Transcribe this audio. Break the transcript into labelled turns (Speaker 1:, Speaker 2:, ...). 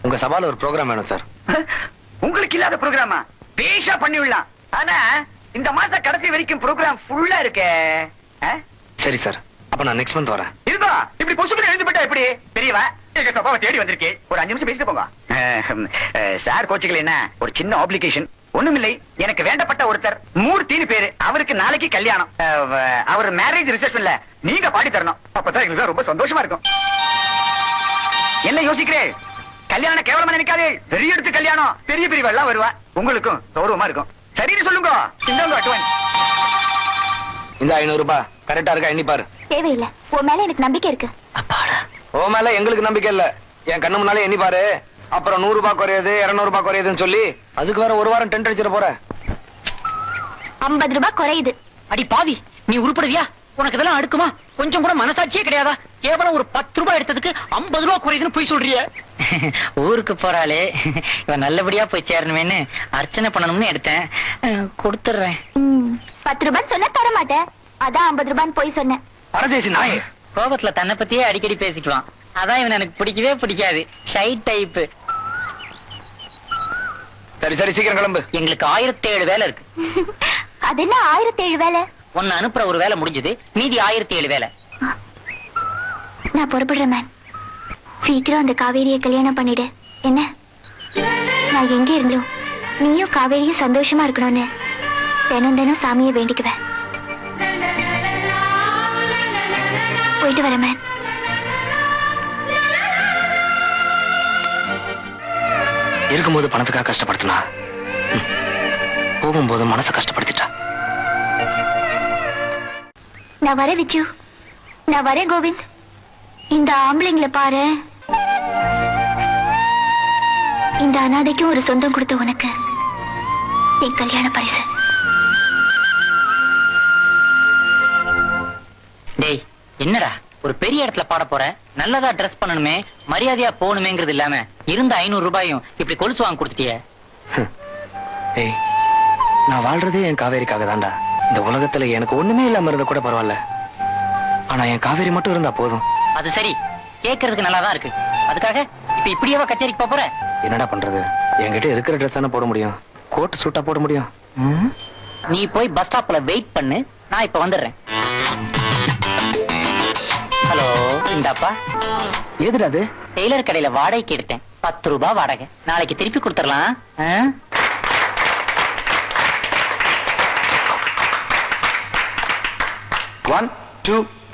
Speaker 1: உங்க சபால ஒரு ப்ரோக்ராம் வேணும் சார்
Speaker 2: உங்களுக்கு இல்லாத ப்ரோக்ராமா பேஷா பண்ணி விடலாம் ஆனா இந்த மாச கடைசி வரைக்கும் ப்ரோக்ராம் ஃபுல்லா இருக்கே ஆ?
Speaker 1: சரி சார் அப்ப நான் நெக்ஸ்ட் மந்த் வரேன்
Speaker 2: இருந்தா இப்படி பொசு பண்ணி எழுந்து போட்டா எப்படி தெரியவா எங்க சபாவை தேடி வந்திருக்கே ஒரு அஞ்சு நிமிஷம் பேசிட்டு போங்க சார் கோச்சுக்கல என்ன ஒரு சின்ன ஆப்ளிகேஷன் ஒண்ணுமில்லை எனக்கு வேண்டப்பட்ட ஒருத்தர் மூர்த்தின்னு பேரு அவருக்கு நாளைக்கு கல்யாணம் அஹ், வ- அவர் மேரேஜ் ரிசப்ஷன்ல நீங்க பாடி தரணும் அப்பதான் எங்களுக்கு ரொம்ப சந்தோஷமா இருக்கும் என்ன யோசிக்கிறேன் கல்யாணம் கேவலமா நினைக்காதே பெரிய எடுத்து கல்யாணம் பெரிய பெரிய எல்லாம் வருவா உங்களுக்கும் கௌரவமா இருக்கும் சரின்னு சொல்லுங்க இந்தாங்க அட்வான்ஸ்
Speaker 1: இந்த ஐநூறு ரூபாய் கரெக்டா இருக்கா எண்ணி பாரு
Speaker 3: தேவையில்லை உன் மேல எனக்கு நம்பிக்கை இருக்கு
Speaker 1: ஓ மேல எங்களுக்கு நம்பிக்கை இல்ல என் கண்ணு முன்னாலே எண்ணி பாரு அப்புறம் நூறு ரூபாய் குறையுது இருநூறு ரூபாய் குறையுதுன்னு சொல்லி அதுக்கு வேற ஒரு வாரம் டென்ட் அடிச்சிட போற
Speaker 3: ஐம்பது ரூபாய் குறையுது
Speaker 4: அடி பாவி நீ உருப்படுவியா உனக்கு இதெல்லாம் அடுக்குமா கொஞ்சம் கூட மனசாட்சியே கிடையாதா கேவலம் ஒரு பத்து ரூபாய் எடுத்ததுக்கு ஐம்பது ரூபாய் குறையுதுன்னு போய் சொல்றிய ஊருக்கு போறாளே இவன் நல்லபடியா போய் சேரணுமேன்னு அர்ச்சனை பண்ணணும்னு எடுத்தேன் அஹ், கொடுத்துடுறேன்
Speaker 3: ம், பத்து ரூபான்னு சொன்னா தர மாட்டேன் அதான் ஐம்பது ரூபான்னு போய் சொன்னேன்
Speaker 1: பரதேசி நாயே
Speaker 4: கோபத்துல தன்னை பத்தியே அடிக்கடி பேசிக்குவான் அதான் இவன் எனக்கு பிடிக்கவே பிடிக்காது ஷை டைப்
Speaker 1: சரி சரி சீக்கிரம் கிளம்பு
Speaker 4: எங்களுக்கு ஆயிரத்தி ஏழு வேலை இருக்கு
Speaker 3: அது என்ன ஆயிரத்தி ஏழு வேலை
Speaker 4: ஒன்னு அனுப்புற ஒரு வேலை முடிஞ்சது மீதி ஆயிரத்தி ஏழு வேலை
Speaker 3: நான் புறப்படுறேன் மேன் சீக்கிரம் அந்த காவேரியை கல்யாணம் பண்ணிடு என்ன நான் எங்க இருந்தோம் நீயும் காவேரியும் சந்தோஷமா இருக்கணும்னு தினம் தினம் சாமியை வேண்டிக்குவேன் போயிட்டு வரேன் மேன்
Speaker 1: இருக்கும்போது பணத்துக்காக கஷ்டப்படுத்தினா ம். போகும்போது மனசை கஷ்டப்படுத்திட்டா
Speaker 3: நான் வரேன் விச்சு நான் வரேன் கோவிந்த் இந்த ஆம்பளைங்களை பாரு இந்த அனாதைக்கும் ஒரு சொந்தம் கொடுத்த உனக்கு என் கல்யாண பரிசு
Speaker 4: டேய் என்னடா ஒரு பெரிய இடத்துல பாட போற நல்லதா ட்ரெஸ் பண்ணணுமே மரியாதையா போகணுமேங்கிறது இல்லாம இருந்த ஐநூறு ரூபாயும் இப்படி கொலுசு வாங்கி கொடுத்துட்டியே
Speaker 1: ஏய் நான் வாழ்றதே என் காவேரிக்காக தான்டா இந்த உலகத்துல எனக்கு ஒண்ணுமே இல்லாம இருந்தா கூட பரவாயில்ல ஆனா என் காவேரி மட்டும் இருந்தா போதும்
Speaker 4: அது சரி கேட்கறதுக்கு நல்லா தான் இருக்கு அதுக்காக இப்ப இப்படியேவா கச்சேரிக்கு போப் போற
Speaker 1: என்னடா பண்றது என்கிட்ட இருக்கிற ட்ரெஸ் தானே போட முடியும் கோட் சூட்டா போட முடியும் ம்?
Speaker 4: நீ போய் பஸ் ஸ்டாப்ல வெயிட் பண்ணு நான் இப்ப வந்துடுறேன் ஹலோ இந்தாப்பா
Speaker 1: எதுடா அது
Speaker 4: டெய்லர் கடையில வாடகைக்கு எடுத்தேன் பத்து ரூபாய் வாடகை நாளைக்கு திருப்பி கொடுத்துடலாம் ஆ?
Speaker 1: One two